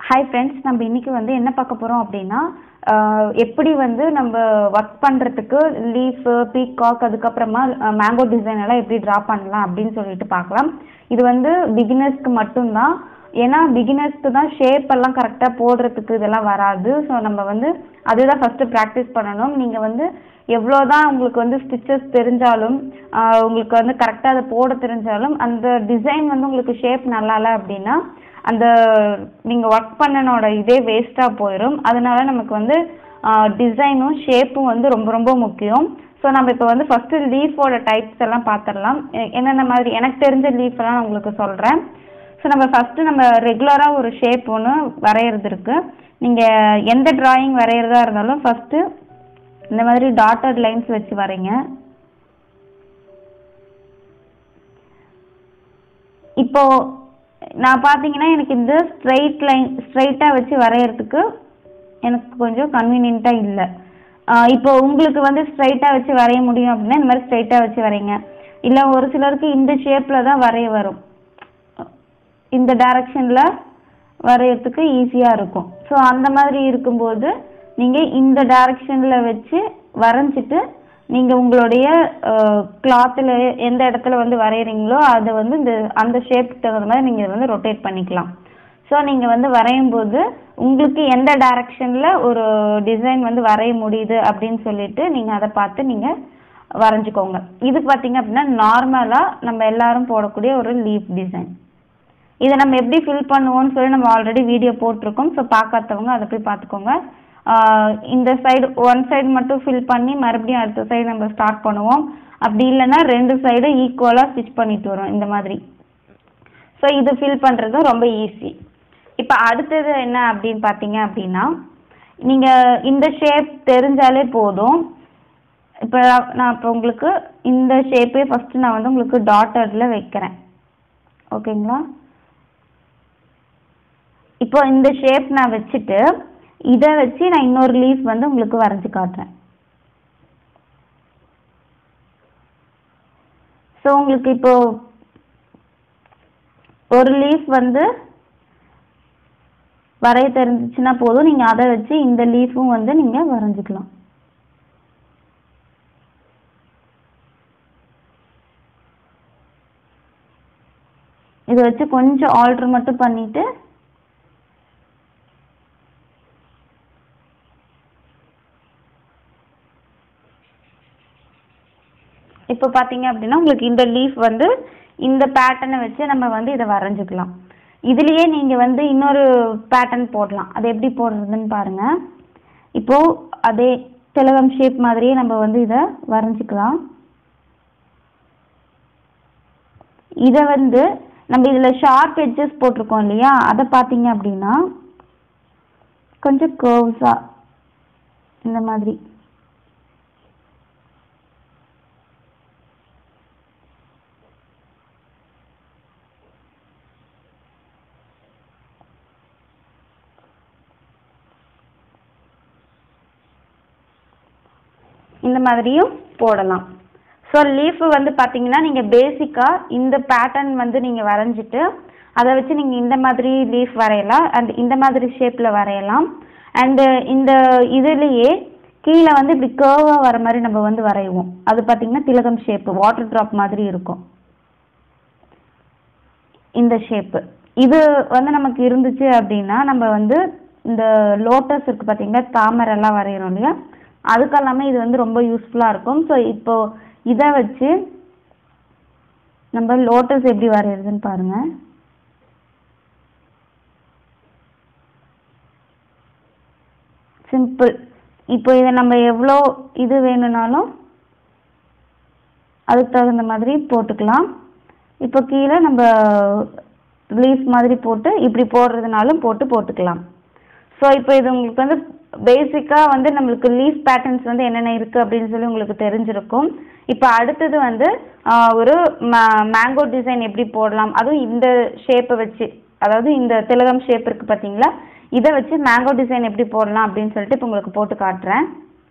hi friends நம்ம இன்னைக்கு வந்து என்ன பார்க்க போகிறோம் அப்படின்னா ஆஹ் எப்படி வந்து நம்ம ஒர்க் பண்ணுறதுக்கு லீஃபு பீகாக் அதுக்கப்புறமா மேங்கோ டிசைன் எல்லாம் எப்படி ட்ரா பண்ணலாம் அப்படின்னு சொல்லிட்டு பார்க்கலாம் இது வந்து பிகினர்ஸ்க்கு மட்டும்தான் ஏன்னா பிகினர்ஸ்க்கு தான் ஷேப் எல்லாம் கரெக்டாக போடுறதுக்கு இதெல்லாம் வராது ஸோ நம்ம வந்து அதுதான் ஃபஸ்ட்டு ப்ராக்டிஸ் பண்ணணும் நீங்கள் வந்து எவ்வளோ தான் உங்களுக்கு வந்து ஸ்டிச்சஸ் தெரிஞ்சாலும் ஆஹ் உங்களுக்கு வந்து கரெக்டாக அதை போட தெரிஞ்சாலும் அந்த டிசைன் வந்து உங்களுக்கு ஷேப் நல்லா இல்லை அப்படின்னா அந்த நீங்கள் ஒர்க் பண்ணனோட இதே வேஸ்ட்டாக போயிடும் அதனால நமக்கு வந்து டிசைனும் ஷேப்பும் வந்து ரொம்ப ரொம்ப முக்கியம் ஸோ நம்ம இப்போ வந்து ஃபஸ்ட்டு லீஃபோட டைப்ஸ் எல்லாம் பார்த்துடலாம் எ- என்னென்ன மாதிரி எனக்கு தெரிஞ்ச லீஃப் எல்லாம் நான் உங்களுக்கு சொல்கிறேன் ஸோ நம்ம ஃபஸ்ட்டு நம்ம ரெகுலராக ஒரு ஷேப் ஒன்று வரைகிறது இருக்கு நீங்கள் எந்த டிராயிங் வரைகிறதா இருந்தாலும் ஃபஸ்ட்டு இந்த மாதிரி டாட்டட் லைன்ஸ் வச்சு வரைங்க இப்போ நான் பார்த்தீங்கன்னா எனக்கு இந்த ஸ்ட்ரைட் லைன் ஸ்ட்ரைட்டாக வச்சு வரையறதுக்கு எனக்கு கொஞ்சம் கன்வீனியண்ட்டாக இல்லை இப்போ உங்களுக்கு வந்து ஸ்ட்ரைட்டாக வச்சு வரைய முடியும் அப்படின்னா இந்த மாதிரி ஸ்ட்ரைட்டாக வச்சு வரைங்க இல்லை ஒரு சிலருக்கு இந்த ஷேப்பில் தான் வரைய வரும் இந்த டைரக்ஷனில் வரையறதுக்கு ஈஸியாக இருக்கும் ஸோ அந்த மாதிரி இருக்கும்போது நீங்கள் இந்த டைரக்ஷனில் வச்சு வரைஞ்சிட்டு நீங்கள் உங்களுடைய கிளாத்தில் எந்த இடத்துல வந்து வரைகிறீங்களோ அதை வந்து இந்த அந்த ஷேப்புக்கு தகுந்த மாதிரி நீங்கள் வந்து ரொட்டேட் பண்ணிக்கலாம் ஸோ நீங்கள் வந்து வரையும் போது உங்களுக்கு எந்த டைரக்ஷனில் ஒரு டிசைன் வந்து வரைய முடியுது அப்படின்னு சொல்லிட்டு நீங்கள் அதை பார்த்து நீங்கள் வரைஞ்சிக்கோங்க இது பார்த்தீங்க அப்படின்னா நார்மலாக நம்ம எல்லாரும் போடக்கூடிய ஒரு லீஃப் டிசைன் இதை நம்ம எப்படி ஃபில் பண்ணுவோம்னு சொல்லி நம்ம ஆல்ரெடி வீடியோ போட்டிருக்கோம் ஸோ பார்க்காதவங்க அதை போய் பார்த்துக்கோங்க ஆஹ் இந்த சைடு ஒன் சைடு மட்டும் ஃபில் பண்ணி மறுபடியும் அடுத்த சைடு நம்ம ஸ்டார்ட் பண்ணுவோம் அப்படி இல்லைன்னா ரெண்டு சைடும் ஈக்குவலாக ஸ்டிச் பண்ணிட்டு வரோம் இந்த மாதிரி ஸோ இது ஃபில் பண்ணுறது ரொம்ப ஈஸி இப்போ அடுத்தது என்ன அப்படின்னு பார்த்தீங்க அப்படின்னா நீங்கள் இந்த ஷேப் தெரிஞ்சாலே போதும் இப்போ நான் இப்போ உங்களுக்கு இந்த ஷேப்பே ஃபஸ்ட்டு நான் வந்து உங்களுக்கு டாட்டரில் வைக்கிறேன் ஓகேங்களா இப்போ இந்த ஷேப் நான் வச்சுட்டு இதை வச்சு நான் இன்னொரு லீஃப் வந்து உங்களுக்கு வரைஞ்சி காட்டுறேன் ஸோ உங்களுக்கு இப்போ ஒரு லீஃப் வந்து வரைய தெரிஞ்சிச்சுன்னா போதும் நீங்கள் அதை வச்சு இந்த லீஃபும் வந்து நீங்கள் வரைஞ்சிக்கலாம் இதை வச்சு கொஞ்சம் ஆல்ட்ரு மட்டும் பண்ணிட்டு இப்போ பார்த்தீங்க அப்படின்னா உங்களுக்கு இந்த லீஃப் வந்து இந்த பேட்டர்னை வச்சு நம்ம வந்து இதை வரைஞ்சிக்கலாம் இதுலேயே நீங்கள் வந்து இன்னொரு பேட்டர்ன் போடலாம் அது எப்படி போடுறதுன்னு பாருங்கள் இப்போது அதே திலகம் ஷேப் மாதிரியே நம்ம வந்து இதை வரைஞ்சிக்கலாம் இதை வந்து நம்ம இதில் ஷார்ப் எட்ஜஸ் போட்டிருக்கோம் இல்லையா அதை பார்த்தீங்க அப்படின்னா கொஞ்சம் கர்வ்ஸாக இந்த மாதிரி இந்த மாதிரியும் போடலாம் ஸோ லீஃபு வந்து பார்த்தீங்கன்னா நீங்கள் பேசிக்காக இந்த பேட்டர்ன் வந்து நீங்கள் வரைஞ்சிட்டு அதை வச்சு நீங்கள் இந்த மாதிரி லீஃப் வரையலாம் அண்ட் இந்த மாதிரி ஷேப்பில் வரையலாம் அண்டு இந்த இதுலேயே கீழே வந்து இப்படி கேர்வாக வர மாதிரி நம்ம வந்து வரைவோம் அது பார்த்தீங்கன்னா திலகம் ஷேப்பு வாட்டர் ட்ராப் மாதிரி இருக்கும் இந்த ஷேப்பு இது வந்து நமக்கு இருந்துச்சு அப்படின்னா நம்ம வந்து இந்த லோட்டஸ் இருக்குது பார்த்தீங்களா தாமரை எல்லாம் வரைகிறோம் இல்லையா அதுக்கெல்லாமே இது வந்து ரொம்ப யூஸ்ஃபுல்லாக இருக்கும் ஸோ இப்போ இதை வச்சு நம்ம லோட்டஸ் எப்படி வரைகிறதுன்னு பாருங்கள் சிம்பிள் இப்போ இதை நம்ம எவ்வளோ இது வேணும்னாலும் அதுக்கு தகுந்த மாதிரி போட்டுக்கலாம் இப்போ கீழே நம்ம லீஃப் மாதிரி போட்டு இப்படி போடுறதுனாலும் போட்டு போட்டுக்கலாம் ஸோ இப்போ இது உங்களுக்கு வந்து பேசிக்காக வந்து நம்மளுக்கு லீஃப் பேட்டர்ன்ஸ் வந்து என்னென்ன இருக்குது அப்படின்னு சொல்லி உங்களுக்கு தெரிஞ்சிருக்கும் இப்போ அடுத்தது வந்து ஆஹ், ஒரு மேங்கோ டிசைன் எப்படி போடலாம் அதுவும் இந்த ஷேப்பை வச்சு அதாவது இந்த திலகம் ஷேப் இருக்குது பார்த்தீங்களா இதை வச்சு மேங்கோ டிசைன் எப்படி போடலாம் அப்படின்னு சொல்லிட்டு இப்போ உங்களுக்கு போட்டு காட்டுறேன்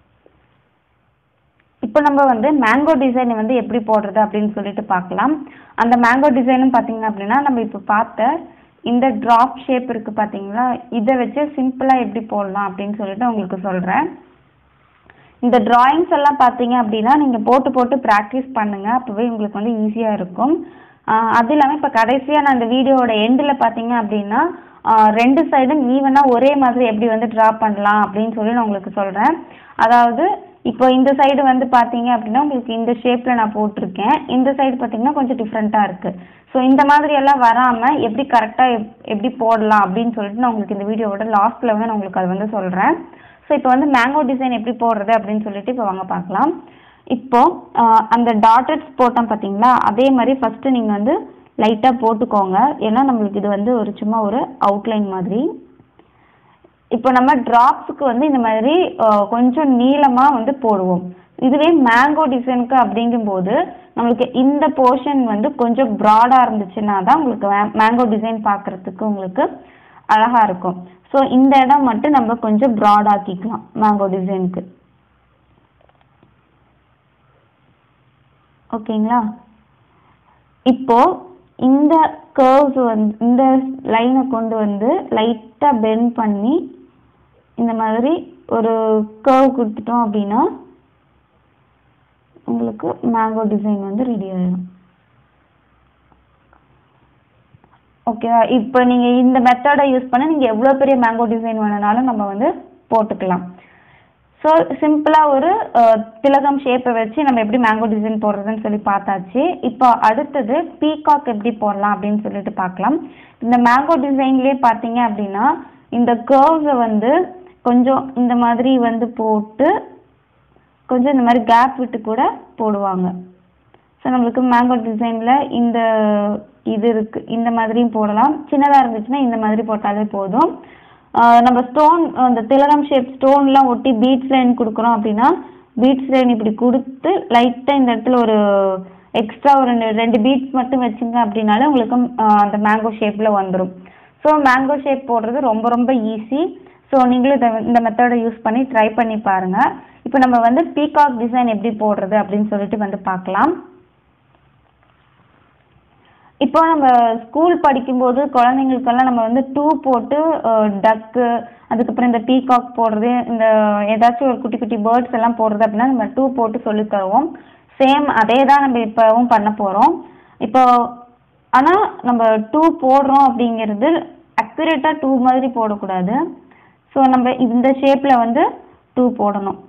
இப்போ நம்ம வந்து மேங்கோ டிசைன் வந்து எப்படி போடுறது அப்படின்னு சொல்லிட்டு பார்க்கலாம் அந்த மேங்கோ டிசைனும் பார்த்தீங்க அப்படின்னா நம்ம இப்போ பார்த்த இந்த ட்ராப் ஷேப் இருக்கு பார்த்தீங்களா இதை வச்சு சிம்பிளாக எப்படி போடலாம் அப்படின்னு சொல்லிட்டு உங்களுக்கு சொல்கிறேன் இந்த டிராயிங்ஸ் எல்லாம் பார்த்தீங்க அப்படின்னா நீங்கள் போட்டு போட்டு ப்ராக்டிஸ் பண்ணுங்கள் அப்போவே உங்களுக்கு வந்து ஈஸியாக இருக்கும் ஆஹ் அது இல்லாமல் இப்போ கடைசியாக நான் இந்த வீடியோவோட எண்டில் பார்த்தீங்க அப்படின்னா ஆஹ் ரெண்டு சைடும் ஈவனாக ஒரே மாதிரி எப்படி வந்து ட்ரா பண்ணலாம் அப்படின்னு சொல்லி நான் உங்களுக்கு சொல்கிறேன் அதாவது இப்போ இந்த சைடு வந்து பார்த்தீங்க அப்படின்னா உங்களுக்கு இந்த ஷேப்பில் நான் போட்டிருக்கேன் இந்த சைடு பார்த்தீங்கன்னா கொஞ்சம் டிஃப்ரெண்ட்டாக இருக்குது ஸோ இந்த மாதிரி எல்லாம் வராமல் எப்படி கரெக்டாக எப் எப்படி போடலாம் அப்படின்னு சொல்லிட்டு நான் உங்களுக்கு இந்த வீடியோவோட லாஸ்ட்டில் வந்து நான் உங்களுக்கு அது வந்து சொல்கிறேன் ஸோ இப்போ வந்து மேங்கோ டிசைன் எப்படி போடுறது அப்படின்னு சொல்லிட்டு இப்போ வாங்க பார்க்கலாம் இப்போ ஆஹ் அந்த டாட்டட்ஸ் போட்டோம் பார்த்தீங்களா அதே மாதிரி ஃபஸ்ட்டு நீங்கள் வந்து லைட்டாக போட்டுக்கோங்க ஏன்னா நம்மளுக்கு இது வந்து ஒரு சும்மா ஒரு அவுட்லைன் மாதிரி இப்போ நம்ம டிராப்ஸுக்கு வந்து இந்த மாதிரி ஆஹ் கொஞ்சம் நீளமாக வந்து போடுவோம் இதுவே மேங்கோ டிசைனுக்கு அப்படிங்கும்போது நம்மளுக்கு இந்த போர்ஷன் வந்து கொஞ்சம் ப்ராடாக இருந்துச்சுன்னா தான் உங்களுக்கு மேங்கோ டிசைன் பார்க்குறதுக்கு உங்களுக்கு அழகாக இருக்கும் ஸோ இந்த இடம் மட்டும் நம்ம கொஞ்சம் ப்ராட் ஆக்கிக்கலாம் மேங்கோ டிசைனுக்கு ஓகேங்களா இப்போ இந்த கர்வ்ஸ் வந்து இந்த லைனை கொண்டு வந்து லைட்டாக பெண்ட் பண்ணி இந்த மாதிரி ஒரு கர்வ் கொடுத்துட்டோம் அப்படின்னா உங்களுக்கு மேங்கோ டிசைன் வந்து ரெடி ஆயிடும் ஓகேவா இப்போ நீங்கள் இந்த மெத்தடை யூஸ் பண்ணி நீங்கள் எவ்வளோ பெரிய மேங்கோ டிசைன் வேணுனாலும் நம்ம வந்து போட்டுக்கலாம் ஸோ சிம்பிளாக ஒரு அஹ், திலகம் ஷேப்பை வச்சு நம்ம எப்படி மேங்கோ டிசைன் போடுறதுன்னு சொல்லி பார்த்தாச்சு இப்போ அடுத்தது பீகாக் எப்படி போடலாம் அப்படின்னு சொல்லிட்டு பார்க்கலாம் இந்த மேங்கோ டிசைன்லேயே பார்த்தீங்க அப்படின்னா இந்த கர்வ்ஸை வந்து கொஞ்சம் இந்த மாதிரி வந்து போட்டு கொஞ்சம் இந்த மாதிரி கேப் விட்டு கூட போடுவாங்க ஸோ நம்மளுக்கு மேங்கோ டிசைனில் இந்த இது இருக்கு இந்த மாதிரியும் போடலாம் சின்னதாக இருந்துச்சுன்னா இந்த மாதிரி போட்டாலே போதும் ஆஹ் நம்ம ஸ்டோன் அந்த திலகம் ஷேப் ஸ்டோன்லாம் ஒட்டி பீட்ஸ் லைன் கொடுக்குறோம் அப்படின்னா பீட்ஸ் லைன் இப்படி கொடுத்து லைட்டாக இந்த இடத்துல ஒரு எக்ஸ்ட்ரா ஒரு ரெண்டு ரெண்டு பீட்ஸ் மட்டும் வச்சுங்க அப்படின்னாலே உங்களுக்கு ஆஹ் அந்த மேங்கோ ஷேப்பில் வந்துடும் ஸோ மேங்கோ ஷேப் போடுறது ரொம்ப ரொம்ப ஈஸி ஸோ நீங்களும் இதை இந்த மெத்தடை யூஸ் பண்ணி ட்ரை பண்ணி பாருங்கள் இப்போ நம்ம வந்து பீகாக் டிசைன் எப்படி போடுறது அப்படின்னு சொல்லிட்டு வந்து பார்க்கலாம் இப்போ நம்ம ஸ்கூல் படிக்கும்போது குழந்தைங்களுக்கெல்லாம் நம்ம வந்து டூ போட்டு டக்கு அதுக்கப்புறம் இந்த பீகாக் போடுறது இந்த ஏதாச்சும் ஒரு குட்டி குட்டி பேர்ட்ஸ் எல்லாம் போடுறது அப்படின்னா நம்ம டூ போட்டு சொல்லித் தருவோம் சேம் அதே தான் நம்ம இப்போவும் பண்ண போகிறோம் இப்போ ஆனால் நம்ம டூ போடுறோம் அப்படிங்கிறது அக்யூரேட்டாக டூ மாதிரி போடக்கூடாது ஸோ நம்ம இந்த ஷேப்பில் வந்து டூ போடணும்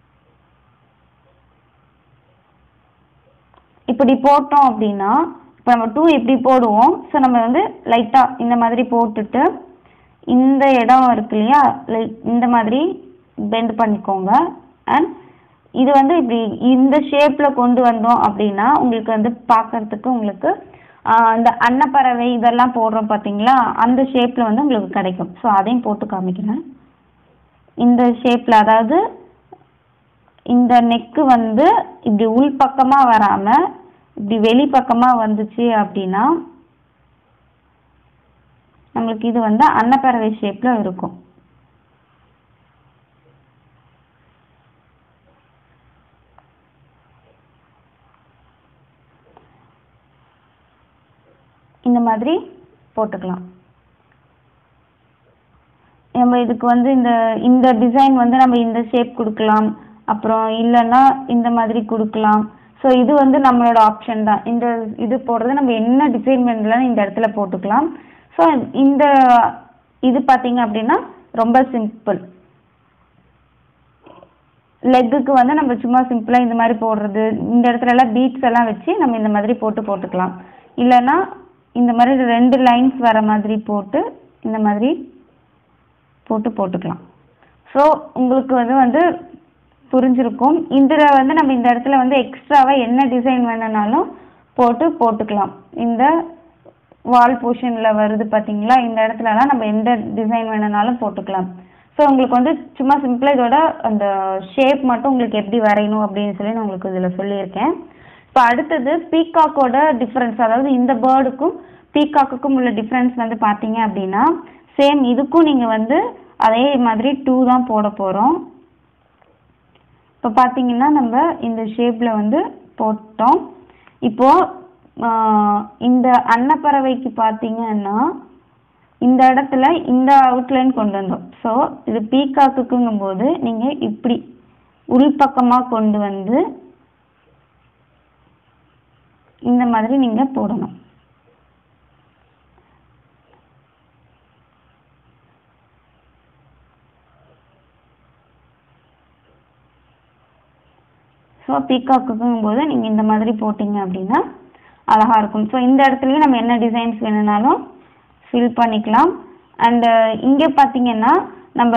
இப்படி போட்டோம் அப்படின்னா இப்போ நம்ம டூ இப்படி போடுவோம் ஸோ நம்ம வந்து லைட்டாக இந்த மாதிரி போட்டுட்டு இந்த இடம் இருக்கு இல்லையா லைக் இந்த மாதிரி பெண்ட் பண்ணிக்கோங்க அண்ட் இது வந்து இப்படி இந்த ஷேப்பில் கொண்டு வந்தோம் அப்படின்னா உங்களுக்கு வந்து பார்க்கறதுக்கு உங்களுக்கு ஆஹ், இந்த அன்னப்பறவை இதெல்லாம் போடுறோம் பார்த்தீங்களா அந்த ஷேப்பில் வந்து உங்களுக்கு கிடைக்கும் ஸோ அதையும் போட்டு காமிக்கிறேன் இந்த ஷேப்பில் அதாவது இந்த நெக்கு வந்து இப்படி உள் பக்கமாக வராமல் இப்படி வெளி பக்கமாக வந்துச்சு அப்படின்னா நம்மளுக்கு இது வந்து அன்னப்பறவை ஷேப்பில் இருக்கும் இந்த மாதிரி போட்டுக்கலாம் நம்ம இதுக்கு வந்து இந்த இந்த டிசைன் வந்து நம்ம இந்த ஷேப் கொடுக்கலாம் அப்புறம் இல்லைன்னா இந்த மாதிரி கொடுக்கலாம் ஸோ இது வந்து நம்மளோட ஆப்ஷன் தான் இந்த இது போடுறது நம்ம என்ன டிசைன் வேணும்னாலும் இந்த இடத்துல போட்டுக்கலாம் ஸோ இந்த இது பார்த்தீங்க அப்படின்னா ரொம்ப சிம்பிள் லெக்குக்கு வந்து நம்ம சும்மா சிம்பிளாக இந்த மாதிரி போடுறது இந்த இடத்துல எல்லாம் பீட்ஸ் எல்லாம் வச்சு நம்ம இந்த மாதிரி போட்டு போட்டுக்கலாம் இல்லைன்னா இந்த மாதிரி ரெண்டு லைன்ஸ் வர மாதிரி போட்டு இந்த மாதிரி போட்டு போட்டுக்கலாம் ஸோ உங்களுக்கு வந்து வந்து புரிஞ்சிருக்கும் இதில் வந்து நம்ம இந்த இடத்துல வந்து எக்ஸ்ட்ராவாக என்ன டிசைன் வேணும்னாலும் போட்டு போட்டுக்கலாம் இந்த வால் போர்ஷனில் வருது பார்த்தீங்களா இந்த இடத்துலலாம் நம்ம எந்த டிசைன் வேணும்னாலும் போட்டுக்கலாம் ஸோ உங்களுக்கு வந்து சும்மா சிம்பிளாக இதோட அந்த ஷேப் மட்டும் உங்களுக்கு எப்படி வரையணும் அப்படின்னு சொல்லி நான் உங்களுக்கு இதில் சொல்லியிருக்கேன் இப்போ அடுத்தது பீகாக்கோட டிஃப்ரென்ஸ் அதாவது இந்த பேர்டுக்கும் பீகாக்குக்கும் உள்ள டிஃப்ரென்ஸ் வந்து பார்த்தீங்க அப்படின்னா சேம் இதுக்கும் நீங்கள் வந்து அதே மாதிரி டூ தான் போட போகிறோம் இப்போ பார்த்தீங்கன்னா நம்ம இந்த ஷேப்பில் வந்து போட்டோம் இப்போ ஆஹ் இந்த அன்னப்பறவைக்கு பார்த்தீங்கன்னா இந்த இடத்துல இந்த அவுட்லைன் கொண்டு வந்தோம் ஸோ இது பீகாக்குக்குங்கும் போது நீங்கள் இப்படி உள்பக்கமாக கொண்டு வந்து இந்த மாதிரி நீங்கள் போடணும் ஸோ பீகாக்குங்கும் போது நீங்கள் இந்த மாதிரி போட்டிங்க அப்படின்னா அழகா இருக்கும் ஸோ இந்த இடத்துலயும் நம்ம என்ன டிசைன்ஸ் வேணும்னாலும் ஃபில் பண்ணிக்கலாம் அண்டு இங்கே பார்த்தீங்கன்னா நம்ம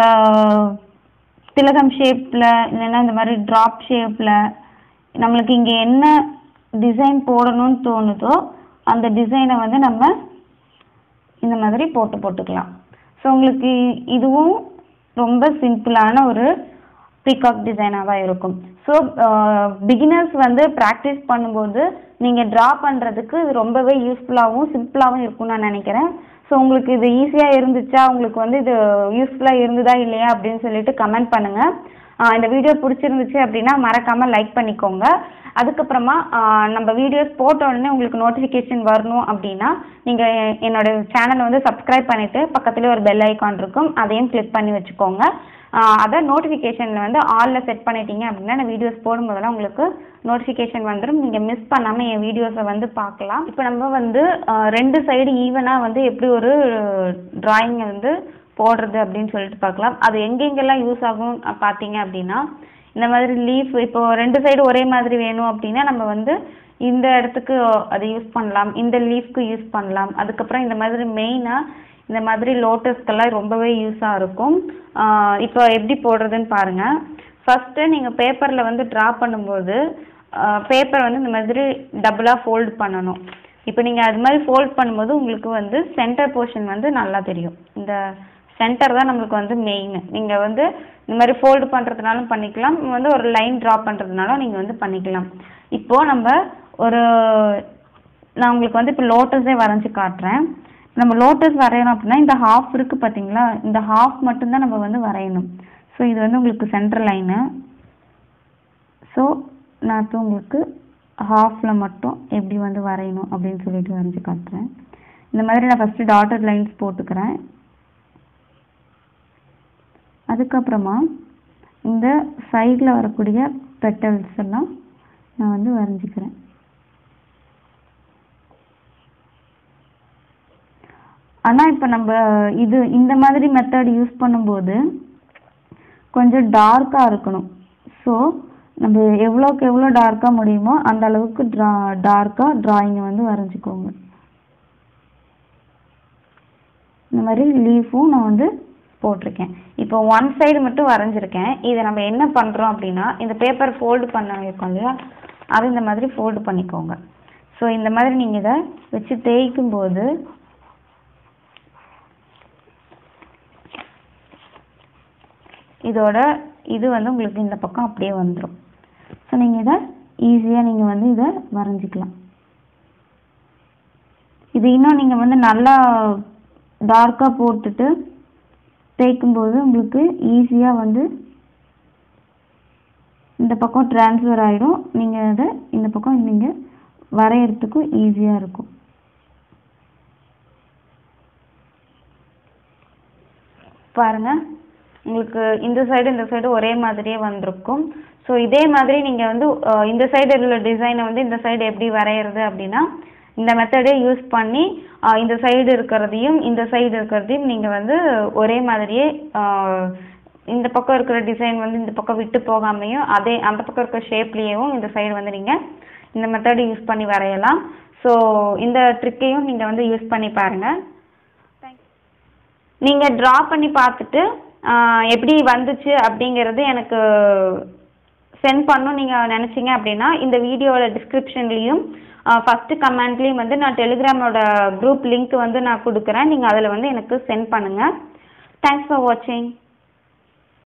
திலகம் ஷேப்பில் இல்லைன்னா இந்த மாதிரி ட்ராப் ஷேப்பில் நம்மளுக்கு இங்கே என்ன டிசைன் போடணும்னு தோணுதோ அந்த டிசைனை வந்து நம்ம இந்த மாதிரி போட்டு போட்டுக்கலாம் ஸோ உங்களுக்கு இதுவும் ரொம்ப சிம்பிளான ஒரு பீகாக் டிசைனாக தான் இருக்கும் ஸோ பிகினர்ஸ் வந்து ப்ராக்டிஸ் பண்ணும்போது நீங்கள் ட்ரா பண்ணுறதுக்கு இது ரொம்பவே யூஸ்ஃபுல்லாகவும் சிம்பிளாகவும் இருக்கும்னு நான் நினைக்கிறேன் ஸோ உங்களுக்கு இது ஈஸியாக இருந்துச்சா உங்களுக்கு வந்து இது யூஸ்ஃபுல்லாக இருந்ததா இல்லையா அப்படின்னு சொல்லிட்டு கமெண்ட் பண்ணுங்கள் இந்த வீடியோ பிடிச்சிருந்துச்சு அப்படின்னா மறக்காமல் லைக் பண்ணிக்கோங்க அதுக்கப்புறமா ஆஹ் நம்ம வீடியோஸ் போட்ட உடனே உங்களுக்கு நோட்டிஃபிகேஷன் வரணும் அப்படின்னா நீங்கள் என்னோட சேனலை வந்து சப்ஸ்கிரைப் பண்ணிவிட்டு பக்கத்துலேயே ஒரு பெல் ஐக்கான் இருக்கும் அதையும் கிளிக் பண்ணி வச்சுக்கோங்க ஆஹ் அதை நோட்டிஃபிகேஷனில் வந்து ஆலில் செட் பண்ணிட்டீங்க அப்படின்னா நான் வீடியோஸ் போடும்போதெல்லாம் உங்களுக்கு நோட்டிஃபிகேஷன் வந்துடும் நீங்கள் மிஸ் பண்ணாமல் என் வீடியோஸை வந்து பார்க்கலாம் இப்போ நம்ம வந்து ஆஹ் ரெண்டு சைடு ஈவனாக வந்து எப்படி ஒரு டிராயிங்கை வந்து போடுறது அப்படின்னு சொல்லிட்டு பார்க்கலாம் அது எங்கெங்கெல்லாம் யூஸ் ஆகும் அஹ் பார்த்தீங்க அப்படின்னா இந்த மாதிரி லீஃப் இப்போ ரெண்டு சைடு ஒரே மாதிரி வேணும் அப்படின்னா நம்ம வந்து இந்த இடத்துக்கு அதை யூஸ் பண்ணலாம் இந்த லீஃப்க்கு யூஸ் பண்ணலாம் அதுக்கப்புறம் இந்த மாதிரி மெயினாக இந்த மாதிரி லோட்டஸ்க்கெல்லாம் ரொம்பவே யூஸாக இருக்கும் ஆஹ் இப்போ எப்படி போடுறதுன்னு பாருங்கள் ஃபஸ்ட்டு நீங்கள் பேப்பரில் வந்து ட்ரா பண்ணும்போது பேப்பர் வந்து இந்த மாதிரி டபுளாக ஃபோல்ட் பண்ணணும் இப்போ நீங்கள் அது மாதிரி ஃபோல்ட் பண்ணும்போது உங்களுக்கு வந்து சென்டர் போர்ஷன் வந்து நல்லா தெரியும் இந்த சென்டர் தான் நம்மளுக்கு வந்து மெயின் நீங்கள் வந்து இந்த மாதிரி ஃபோல்டு பண்ணுறதுனாலும் பண்ணிக்கலாம் வந்து ஒரு லைன் ட்ரா பண்ணுறதுனாலும் நீங்கள் வந்து பண்ணிக்கலாம் இப்போது நம்ம ஒரு நான் உங்களுக்கு வந்து இப்போ லோட்டஸே வரைஞ்சி காட்டுறேன் நம்ம லோட்டஸ் வரையணும் அப்படின்னா இந்த ஹாஃப் இருக்குது பார்த்தீங்களா இந்த ஹாஃப் மட்டும்தான் நம்ம வந்து வரையணும் ஸோ இது வந்து உங்களுக்கு சென்டர் லைனு ஸோ நான் இப்போ உங்களுக்கு ஹாஃபில் மட்டும் எப்படி வந்து வரையணும் அப்படின்னு சொல்லிட்டு வரைஞ்சி காட்டுறேன் இந்த மாதிரி நான் ஃபஸ்ட்டு டாட்டட் லைன்ஸ் போட்டுக்கிறேன் அதுக்கப்புறமா இந்த சைடில் வரக்கூடிய பெட்டல்ஸ் எல்லாம் நான் வந்து வரைஞ்சிக்கிறேன் ஆனால் இப்போ நம்ம இது இந்த மாதிரி மெத்தட் யூஸ் பண்ணும்போது கொஞ்சம் டார்க்காக இருக்கணும் ஸோ நம்ம எவ்வளோக்கு எவ்வளோ டார்க்காக முடியுமோ அந்த அளவுக்கு ட்ரா டார்க்காக ட்ராயிங்கை வந்து வரைஞ்சிக்கோங்க இந்த மாதிரி லீஃபும் நான் வந்து போட்டிருக்கேன் இப்போ ஒன் சைடு மட்டும் வரைஞ்சிருக்கேன் இதை நம்ம என்ன பண்ணுறோம் அப்படின்னா இந்த பேப்பர் ஃபோல்டு பண்ண இருக்கோம் இல்லையா அது இந்த மாதிரி ஃபோல்டு பண்ணிக்கோங்க ஸோ இந்த மாதிரி நீங்கள் இதை வச்சு தேய்க்கும் போது இதோட இது வந்து உங்களுக்கு இந்த பக்கம் அப்படியே வந்துடும் ஸோ நீங்கள் இதை ஈஸியாக நீங்கள் வந்து இதை வரைஞ்சிக்கலாம் இது இன்னும் நீங்கள் வந்து நல்லா டார்க்காக போட்டுட்டு தேய்க்கும்போது உங்களுக்கு ஈஸியாக வந்து இந்த பக்கம் ட்ரான்ஸ்ஃபர் ஆகிடும் நீங்கள் அதை இந்த பக்கம் நீங்கள் வரையறதுக்கும் ஈஸியாக இருக்கும் பாருங்க உங்களுக்கு இந்த சைடு இந்த சைடு ஒரே மாதிரியே வந்திருக்கும் ஸோ இதே மாதிரி நீங்கள் வந்து அஹ், இந்த சைடு உள்ள டிசைனை வந்து இந்த சைடு எப்படி வரைகிறது அப்படின்னா இந்த மெத்தடே யூஸ் பண்ணி அஹ், இந்த சைடு இருக்கிறதையும் இந்த சைடு இருக்கிறதையும் நீங்கள் வந்து ஒரே மாதிரியே அஹ், இந்த பக்கம் இருக்கிற டிசைன் வந்து இந்த பக்கம் விட்டு போகாமையும் அதே அந்த பக்கம் இருக்கிற ஷேப்லேயும் இந்த சைடு வந்து நீங்கள் இந்த மெத்தடு யூஸ் பண்ணி வரையலாம் ஸோ இந்த ட்ரிக்கையும் நீங்கள் வந்து யூஸ் பண்ணி பாருங்கள் நீங்கள் ட்ரா பண்ணி பார்த்துட்டு ஆஹ், எப்படி வந்துச்சு அப்படிங்கிறது எனக்கு சென்ட் பண்ணணும் நீங்கள் நினச்சிங்க அப்படின்னா இந்த வீடியோவோட டிஸ்கிரிப்ஷன்லேயும் ஃபஸ்ட்டு கமெண்ட்லேயும் வந்து நான் டெலிகிராமோட குரூப் லிங்க் வந்து நான் கொடுக்குறேன் நீங்கள் அதில் வந்து எனக்கு சென்ட் பண்ணுங்கள் தேங்க்ஸ் ஃபார் வாட்சிங்